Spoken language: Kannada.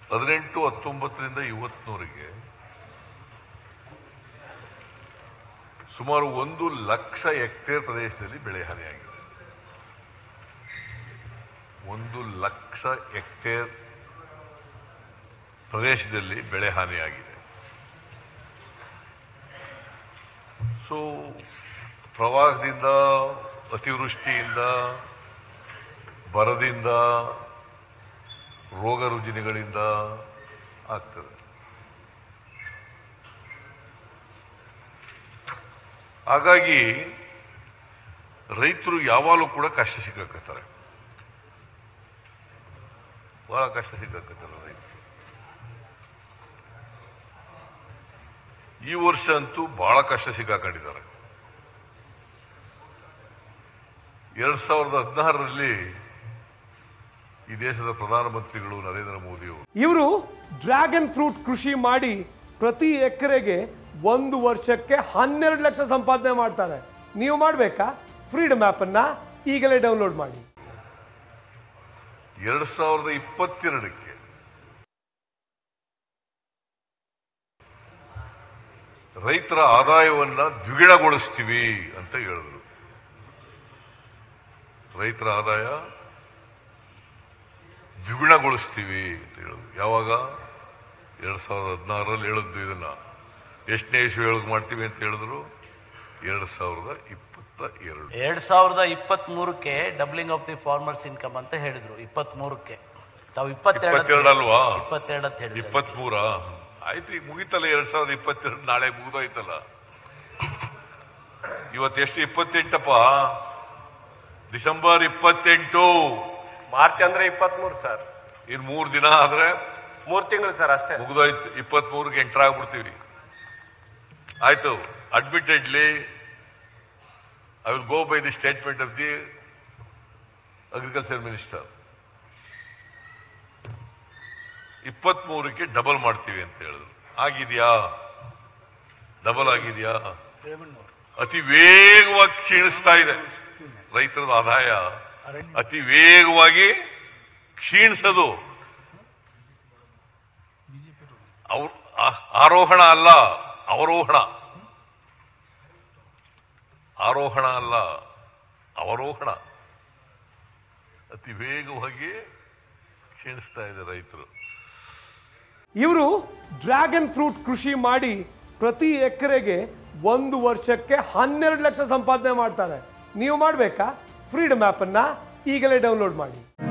ಹದಿನೆಂಟು ಹತ್ತೊಂಬತ್ತರಿಂದ ಇವತ್ತಿನವರೆಗೆ ಸುಮಾರು ಒಂದು ಲಕ್ಷ ಹೆಕ್ಟೇರ್ ಪ್ರದೇಶದಲ್ಲಿ ಬೆಳೆ ಹಾನಿಯಾಗಿದೆ ಒಂದು ಲಕ್ಷ ಹೆಕ್ಟೇರ್ ಪ್ರದೇಶದಲ್ಲಿ ಬೆಳೆ ಹಾನಿಯಾಗಿದೆ ಸೊ ಪ್ರವಾಹದಿಂದ ಅತಿವೃಷ್ಟಿಯಿಂದ ಬರದಿಂದ ರೋಗ ರುಜಿನಗಳಿಂದ ಆಗ್ತದೆ ಹಾಗಾಗಿ ರೈತರು ಯಾವಾಗಲೂ ಕೂಡ ಕಷ್ಟ ಸಿಕ್ಕತ್ತಾರೆ ಬಹಳ ಕಷ್ಟ ಸಿಕ್ಕತ್ತಾರೆ ರೈತರು ಈ ವರ್ಷ ಅಂತೂ ಬಹಳ ಕಷ್ಟ ಸಿಕ್ಕಾಕೊಂಡಿದ್ದಾರೆ ಎರಡ್ ಸಾವಿರದ ಹದಿನಾರರಲ್ಲಿ ಈ ದೇಶದ ಪ್ರಧಾನಮಂತ್ರಿಗಳು ನರೇಂದ್ರ ಮೋದಿಯವರು ಇವರು ಡ್ರ್ಯಾಗನ್ ಫ್ರೂಟ್ ಕೃಷಿ ಮಾಡಿ ಪ್ರತಿ ಎಕರೆಗೆ ಒಂದು ವರ್ಷಕ್ಕೆ ಹನ್ನೆರಡು ಲಕ್ಷ ಸಂಪಾದನೆ ಮಾಡ್ತಾರೆ ನೀವು ಮಾಡಬೇಕಾ ಫ್ರೀಡಮ್ ಅನ್ನ ಈಗಲೇ ಡೌನ್ಲೋಡ್ ಮಾಡಿ ಎರಡ್ ಸಾವಿರದ ಇಪ್ಪತ್ತೆರಡಕ್ಕೆ ರೈತರ ಆದಾಯವನ್ನ ದ್ವಿಗುಣಗೊಳಿಸ್ತೀವಿ ಅಂತ ಹೇಳಿದ್ರು ರೈತರ ಆದಾಯ ದ್ವಿಗುಣಗೊಳಿಸ್ತೀವಿ ಅಂತ ಹೇಳಿದ್ರು ಯಾವಾಗ ಎರಡ್ ಸಾವಿರದ ಹದಿನಾರರಲ್ಲಿ ಹೇಳಿದ್ದು ಇದನ್ನ ಎಷ್ಟನೇ ಇಶ್ಯೂ ಹೇಳಕ್ ಮಾಡ್ತೀವಿ ಅಂತ ಹೇಳಿದ್ರು ಎರಡ್ ಸಾವಿರದ ಇಪ್ಪತ್ತ ಎರಡು ಎರಡ್ ಸಾವಿರದ ಇಪ್ಪತ್ತ್ ಮೂರಕ್ಕೆ doubling of the farmers income ಅಂತ ಹೇಳಿದ್ರು ಇಪ್ಪತ್ತ್ ಮೂರಕ್ಕೆ ತಾವು ಇಪ್ಪತ್ತೆರಡು ಇಪ್ಪತ್ತೆರಡು ಅಲ್ವಾ? ಇಪ್ಪತ್ತೆರಡು ಅಂತ ಹೇಳಿದ್ರು ಇಪ್ಪತ್ಮೂರ ಆಯ್ತು ಈಗ ಮುಗಿತಲ್ಲ ಎರಡ್ ಸಾವಿರದ ಇಪ್ಪತ್ತೆರಡು ನಾಳೆ ಮುಗಿದೋಯ್ತಲ್ಲ ಇವತ್ತೆಷ್ಟು ಇಪ್ಪತ್ತೆಂಟಪ್ಪ ಡಿಸೆಂಬರ್ ಇಪ್ಪತ್ತೆಂಟು ಮಾರ್ಚ್ ಅಂದ್ರೆ ಇಪ್ಪತ್ಮೂರು ಸರ್ ಇನ್ ಮೂರ್ ದಿನ ಆದ್ರೆ ಮೂರ್ ತಿಂಗಳು ಸರ್ ಅಷ್ಟೇ ಮುಗಿದೋಯ್ತು ಇಪ್ಪತ್ಮೂರಕ್ಕೆ ಎಂಟರ್ ಆಗ್ಬಿಡ್ತೀವಿ ಆಯ್ತು admittedly I will go by the statement of the agriculture minister ಇಪ್ಪತ್ಮೂರಕ್ಕೆ ಡಬಲ್ ಮಾಡ್ತೀವಿ ಅಂತ ಹೇಳಿದ್ರು ಆಗಿದ್ಯಾ ಡಬಲ್ ಆಗಿದ್ಯಾ ಅತಿ ವೇಗವಾಗಿ ಕ್ಷೀಣಿಸ್ತಾ ಇದೆ ರೈತರ ಆದಾಯ ಅತಿ ವೇಗವಾಗಿ ಕ್ಷೀಣಿಸೋದು ಅವ್ರ ಆ- ಆರೋಹಣ ಅಲ್ಲ ಅವರೋಹಣ ಆರೋಹಣ ಅಲ್ಲ ಅವರೋಹಣ ಅತಿ ವೇಗವಾಗಿ ಕ್ಷೀಣಿಸ್ತಾ ಇದೆ ರೈತರು ಇವರು ಡ್ರ್ಯಾಗನ್ ಫ್ರೂಟ್ ಕೃಷಿ ಮಾಡಿ ಪ್ರತಿ ಎಕರೆಗೆ ಒಂದು ವರ್ಷಕ್ಕೆ ಹನ್ನೆರಡು ಲಕ್ಷ ಸಂಪಾದನೆ ಮಾಡ್ತಾರೆ ನೀವು ಮಾಡಬೇಕಾ ಫ್ರೀಡಮ್ ಅನ್ನ ಈಗಲೇ ಡೌನ್ಲೋಡ್ ಮಾಡಿ